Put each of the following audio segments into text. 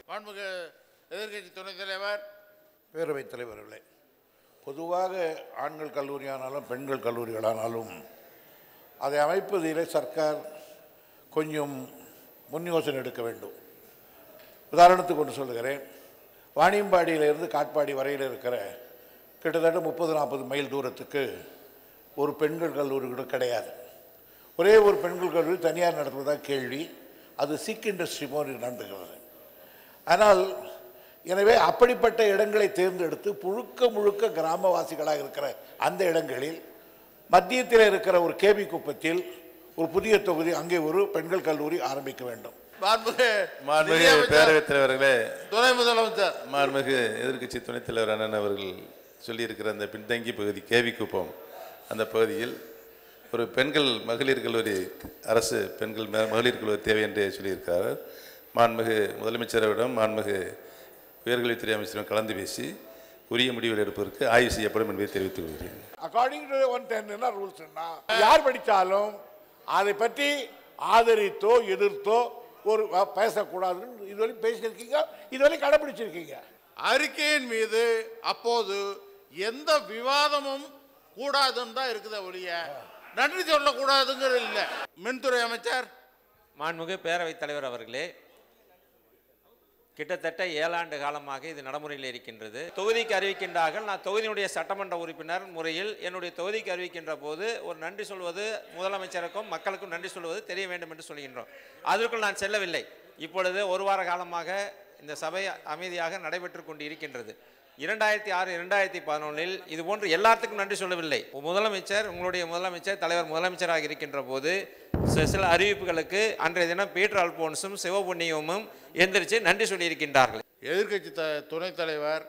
மாண்புமிகு எதிர்க்கட்சி துணைத் தலைவர் பேரவைத் தலைவர்களே பொதுவாக ஆண்கள் கல்லூரியானாலும் பெண்கள் கல்லூரிகளானாலும் அதை அமைப்பதிலே சர்க்கார் கொஞ்சம் முன் யோசனை எடுக்க வேண்டும் உதாரணத்துக்கு ஒன்று சொல்லுகிறேன் வாணியம்பாடியிலிருந்து காட்பாடி வரையில் இருக்கிற கிட்டத்தட்ட முப்பது நாற்பது மைல் தூரத்துக்கு ஒரு பெண்கள் கல்லூரி கூட கிடையாது ஒரே ஒரு பெண்கள் கல்லூரி தனியார் நடத்துவதாக கேள்வி அது சிக் இண்டஸ்ட்ரி போன்று நடந்துகிறது ஆனால் எனவே அப்படிப்பட்ட இடங்களை தேர்ந்தெடுத்து முழுக்க முழுக்க கிராமவாசிகளாக இருக்கிற அந்த இடங்களில் மத்தியத்தில் இருக்கிற ஒரு கேபி குப்பத்தில் ஒரு புதிய தொகுதி அங்கே ஒரு பெண்கள் கல்லூரி ஆரம்பிக்க வேண்டும் மாண்புமிகு மாண்புமிகு நிதியமைச்சர், பேரவைத் தலைவர்களே துணை முதலமைச்சர் மாண்புமிகு எதிர்க்கட்சி துணைத் தலைவர் அண்ணன் அவர்கள் சொல்லியிருக்கிற அந்த பின்தங்கி பகுதி கேவி குப்பம் அந்த பகுதியில் ஒரு பெண்கள் மகளிர் கல்லூரி அரசு பெண்கள் ம- மகளிர் கல்லூரி தேவை என்று சொல்லியிருக்கிறார் மாண்புமிகு முதலமைச்சரிடம் மாண்புமிகு உயர்கல்வித்துறை அமைச்சரும் கலந்து பேசி உரிய முடிவுகள் எடுப்பதற்கு ஆய்வு செய்யப்படும் என்பதை தெரிவித்துக் கொள்கிறேன் அக்கார்டிங் டு ஒன் டென் என்ன ரூல்ஸ்னா யார் படித்தாலும் அதை பற்றி ஆதரித்தோ எதிர்த்தோ ஒரு வ- பேசக்கூடாதுன்னு இதுவரை பேசியிருக்கீங்க இதுவரை கடைபிடிச்சிருக்கீங்க அறிக்கையின் மீது அப்போது எந்த விவாதமும் கூடாதுன்னு தான் இருக்குது ஒழிய நன்றி சொல்லக்கூடாதுங்கிறது இல்லை மின்துறை அமைச்சர் மாண்புமிகு பேரவைத் தலைவர் அவர்களே கிட்டத்தட்ட ஏழாண்டு காலமாக இது நடைமுறையில் இருக்கின்றது தொகுதிக்கு அறிவிக்கின்றார்கள் நான் தொகுதியினுடைய சட்டமன்ற உறுப்பினர் முறையில் என்னுடைய தொகுதிக்கு அறிவிக்கின்ற போது ஒரு நன்றி சொல்வது முதலமைச்சருக்கும் மக்களுக்கும் நன்றி சொல்வது தெரிய வேண்டும் என்று சொல்கின்றோம் அதற்குள் நான் செல்லவில்லை இப்பொழுது ஒரு வார காலமாக இந்த சபை அமைதியாக நடைபெற்று கொண்டு இருக்கின்றது இரண்டாயிரத்தி ஆறு இரண்டாயிரத்தி பதினொன்றில் இது போன்று எல்லாத்துக்கும் நன்றி சொல்லவில்லை முதலமைச்சர் உங்களுடைய முதலமைச்சர் தலைவர் முதலமைச்சராக இருக்கின்ற போது சில சில அறிவிப்புகளுக்கு அன்றைய தினம் பீட்டர் அல்போன்ஸும் சிவபுண்ணியமும் எந்திரிச்சு நன்றி சொல்லியிருக்கின்றார்கள் எதிர்க்கட்சி த துணைத் தலைவர்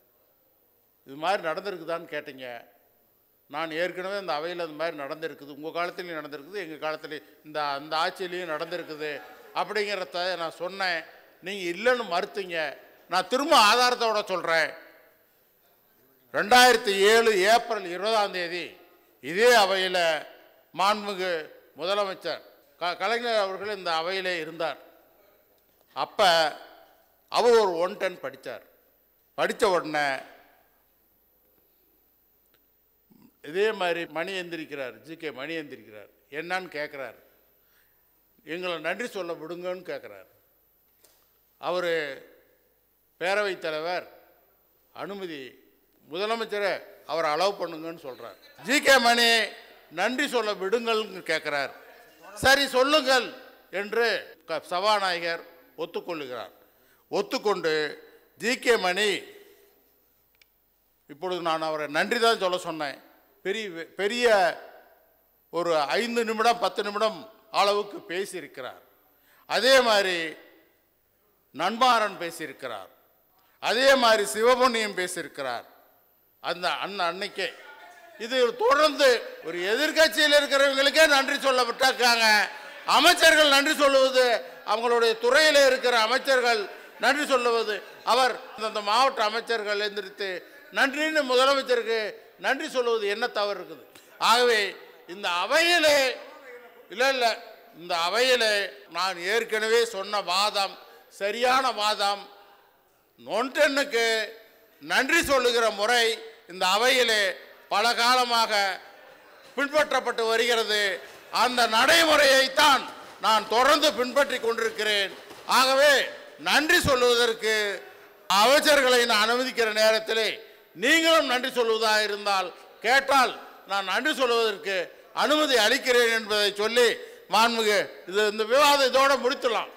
இது மாதிரி நடந்திருக்குதான்னு கேட்டீங்க நான் ஏற்கனவே இந்த அவையில் அது மாதிரி நடந்திருக்குது உங்கள் காலத்துலேயும் நடந்திருக்குது எங்கள் காலத்துலேயும் இந்த அந்த ஆட்சியிலையும் நடந்திருக்குது அப்படிங்கிறத நான் சொன்னேன் நீங்கள் இல்லைன்னு மறுத்தீங்க நான் திரும்ப ஆதாரத்தோட சொல்கிறேன் ரெண்டாயிரத்தி ஏழு ஏப்ரல் இருபதாம் தேதி இதே அவையில் மாண்புமிகு முதலமைச்சர் க கலைஞர் அவர்கள் இந்த அவையிலே இருந்தார் அப்போ அவர் ஒரு ஒன் டென் படித்தார் படித்த உடனே இதே மாதிரி மணி எந்திரிக்கிறார் ஜிகே மணி எந்திரிக்கிறார் என்னன்னு கேட்குறாரு எங்களை நன்றி சொல்ல விடுங்கன்னு கேட்குறாரு அவர் பேரவைத் தலைவர் அனுமதி முதலமைச்சரை அவர் அலோவ் பண்ணுங்கன்னு சொல்கிறார் ஜிகே மணி நன்றி சொல்ல விடுங்கள்னு கேட்குறார் சரி சொல்லுங்கள் என்று க- சபாநாயகர் ஒத்துக்கொள்ளுகிறார் ஒத்துக்கொண்டு ஜிகே மணி இப்பொழுது நான் அவரை நன்றி தான் சொல்ல சொன்னேன் பெரிய பெரிய ஒரு ஐந்து நிமிடம் பத்து நிமிடம் அளவுக்கு பேசியிருக்கிறார் அதே மாதிரி நன்மாறன் பேசியிருக்கிறார் அதே மாதிரி சிவபுண்ணியம் பேசியிருக்கிறார் அந்த அண்ணன் அன்னைக்கே இது தொடர்ந்து ஒரு எதிர்க்கட்சியில் இருக்கிறவங்களுக்கே நன்றி சொல்ல விட்டாக்காங்க அமைச்சர்கள் நன்றி சொல்லுவது அவங்களுடைய துறையில் இருக்கிற அமைச்சர்கள் நன்றி சொல்லுவது அவர் அந்த மாவட்ட அமைச்சர்கள் எந்திரித்து நன்றின்னு முதலமைச்சருக்கு நன்றி சொல்லுவது என்ன தவறு இருக்குது ஆகவே இந்த அவையிலே இல்லை இல்லை இந்த அவையிலே நான் ஏற்கனவே சொன்ன வாதம் சரியான வாதம் நொண்டனுக்கு நன்றி சொல்லுகிற முறை இந்த அவையிலே பல காலமாக பின்பற்றப்பட்டு வருகிறது அந்த நடைமுறையைத்தான் நான் தொடர்ந்து பின்பற்றி கொண்டிருக்கிறேன் ஆகவே நன்றி சொல்லுவதற்கு அமைச்சர்களை நான் அனுமதிக்கிற நேரத்திலே நீங்களும் நன்றி சொல்வதாக இருந்தால் கேட்டால் நான் நன்றி சொல்வதற்கு அனுமதி அளிக்கிறேன் என்பதை சொல்லி மாண்புமிகு இது இந்த விவாதம் இதோட முடித்துலாம்